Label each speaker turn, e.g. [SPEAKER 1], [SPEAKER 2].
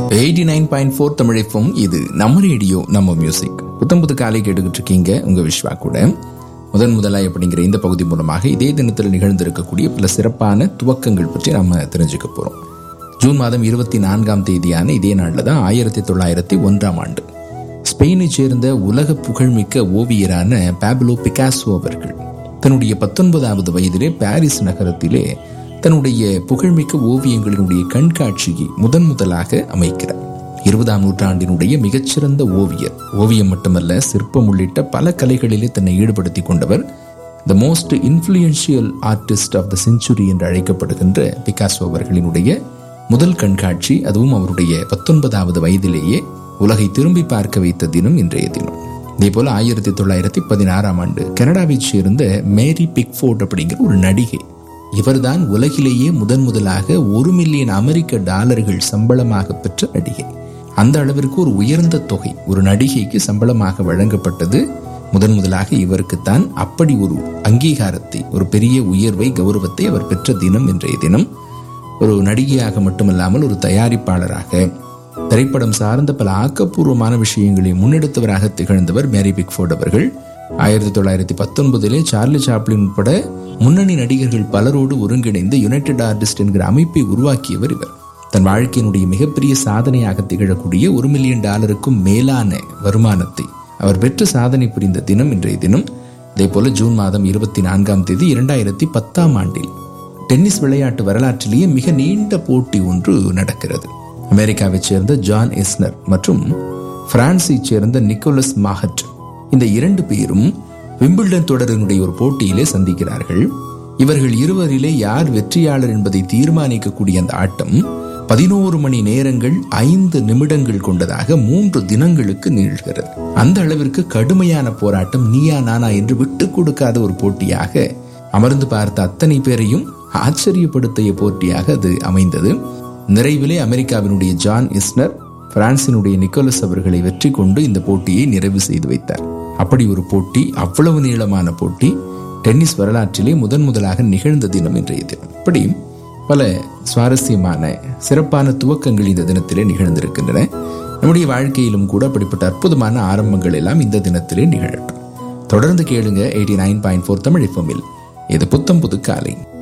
[SPEAKER 1] eighty nine point four தமிழைப்பும் இது நம்ம ரேடியோ நம்ம மியூசிக் புத்தம் புது காலை கேட்டுக்கிட்டு இருக்கீங்க உங்க விஸ்வா கூட முதன் முதலாய் அப்படிங்கிற இந்த பகுதி மூலமாக இதே தினத்தில் நிகழ்ந்திருக்கக்கூடிய பல சிறப்பான துவக்கங்கள் பற்றி நம்ம தெரிஞ்சுக்க போறோம் ஜூன் மாதம் இருபத்தி நான்காம் தேதியான இதே நாளில் தான் ஆயிரத்தி தொள்ளாயிரத்தி ஒன்றாம் ஆண்டு ஸ்பெயினை சேர்ந்த உலக புகழ்மிக்க ஓவியரான பாப்லோ பிகாசோ அவர்கள் தன்னுடைய பத்தொன்பதாவது வயதிலே பாரிஸ் நகரத்திலே தன்னுடைய புகழ்மிக்க ஓவியங்களினுடைய கண்காட்சியை முதன் முதலாக அமைக்கிறார் இருபதாம் நூற்றாண்டினுடைய மிகச்சிறந்த ஓவியர் ஓவியம் மட்டுமல்ல சிற்பம் உள்ளிட்ட பல கலைகளிலே தன்னை ஈடுபடுத்திக் கொண்டவர் the most influential artist of the century என்று அழைக்கப்படுகின்ற பிகாசோ அவர்களினுடைய முதல் கண்காட்சி அதுவும் அவருடைய பத்தொன்பதாவது வயதிலேயே உலகை திரும்பி பார்க்க வைத்த தினம் இன்றைய தினம் இதே போல ஆயிரத்தி தொள்ளாயிரத்தி பதினாறாம் ஆண்டு கனடாவைச் சேர்ந்த மேரி பிக்ஃபோர்ட் அப்படிங்கிற ஒரு நடிகை இவர்தான் உலகிலேயே முதன் முதலாக ஒரு மில்லியன் அமெரிக்க டாலர்கள் சம்பளமாக பெற்ற நடிகை அந்த அளவிற்கு ஒரு உயர்ந்த தொகை ஒரு நடிகைக்கு சம்பளமாக வழங்கப்பட்டது முதன் முதலாக இவருக்குத்தான் அப்படி ஒரு அங்கீகாரத்தை ஒரு பெரிய உயர்வை கௌரவத்தை அவர் பெற்ற தினம் இன்றைய தினம் ஒரு நடிகையாக மட்டுமல்லாமல் ஒரு தயாரிப்பாளராக திரைப்படம் சார்ந்த பல ஆக்கப்பூர்வமான விஷயங்களை முன்னெடுத்தவராக திகழ்ந்தவர் மேரி பிக்ஃபோர்ட் அவர்கள் ஆயிரத்தி தொள்ளாயிரத்தி பத்தொன்பதிலே சார்லி சாப்ளின் உட்பட முன்னணி நடிகர்கள் பலரோடு ஒருங்கிணைந்து யுனைடெட் ஆர்டிஸ்ட் என்கிற அமைப்பை உருவாக்கியவர் இவர் தன் வாழ்க்கையினுடைய மிகப்பெரிய சாதனையாக திகழக்கூடிய ஒரு மில்லியன் டாலருக்கும் மேலான வருமானத்தை அவர் பெற்று சாதனை புரிந்த தினம் இன்றைய தினம் இதே போல ஜூன் மாதம் இருபத்தி நான்காம் தேதி இரண்டாயிரத்தி பத்தாம் ஆண்டில் டென்னிஸ் விளையாட்டு வரலாற்றிலேயே மிக நீண்ட போட்டி ஒன்று நடக்கிறது அமெரிக்காவைச் சேர்ந்த ஜான் எஸ்னர் மற்றும் பிரான்ஸைச் சேர்ந்த நிக்கோலஸ் மாஹட் இந்த இரண்டு பேரும் விம்பிள்டன் தொடரினுடைய ஒரு போட்டியிலே சந்திக்கிறார்கள் இவர்கள் இருவரிலே யார் வெற்றியாளர் என்பதை தீர்மானிக்கக்கூடிய அந்த ஆட்டம் பதினோரு மணி நேரங்கள் ஐந்து நிமிடங்கள் கொண்டதாக மூன்று தினங்களுக்கு நீள்கிறது அந்த அளவிற்கு கடுமையான போராட்டம் நீயா நானா என்று விட்டுக் கொடுக்காத ஒரு போட்டியாக அமர்ந்து பார்த்த அத்தனை பேரையும் ஆச்சரியப்படுத்திய போட்டியாக அது அமைந்தது நிறைவிலே அமெரிக்காவினுடைய ஜான் இஸ்னர் பிரான்சினுடைய நிக்கோலஸ் அவர்களை வெற்றி கொண்டு இந்த போட்டியை நிறைவு செய்து வைத்தார் அப்படி ஒரு போட்டி அவ்வளவு நீளமான போட்டி டென்னிஸ் வரலாற்றிலே முதன் முதலாக நிகழ்ந்த தினம் இன்றைய தினம் இப்படி பல சுவாரஸ்யமான சிறப்பான துவக்கங்கள் இந்த தினத்திலே நிகழ்ந்திருக்கின்றன நம்முடைய வாழ்க்கையிலும் கூட அப்படிப்பட்ட அற்புதமான ஆரம்பங்கள் எல்லாம் இந்த தினத்திலே நிகழட்டும் தொடர்ந்து கேளுங்க eighty nine point four Tamil எஃப்எம்மில் இது புத்தம் புது காலை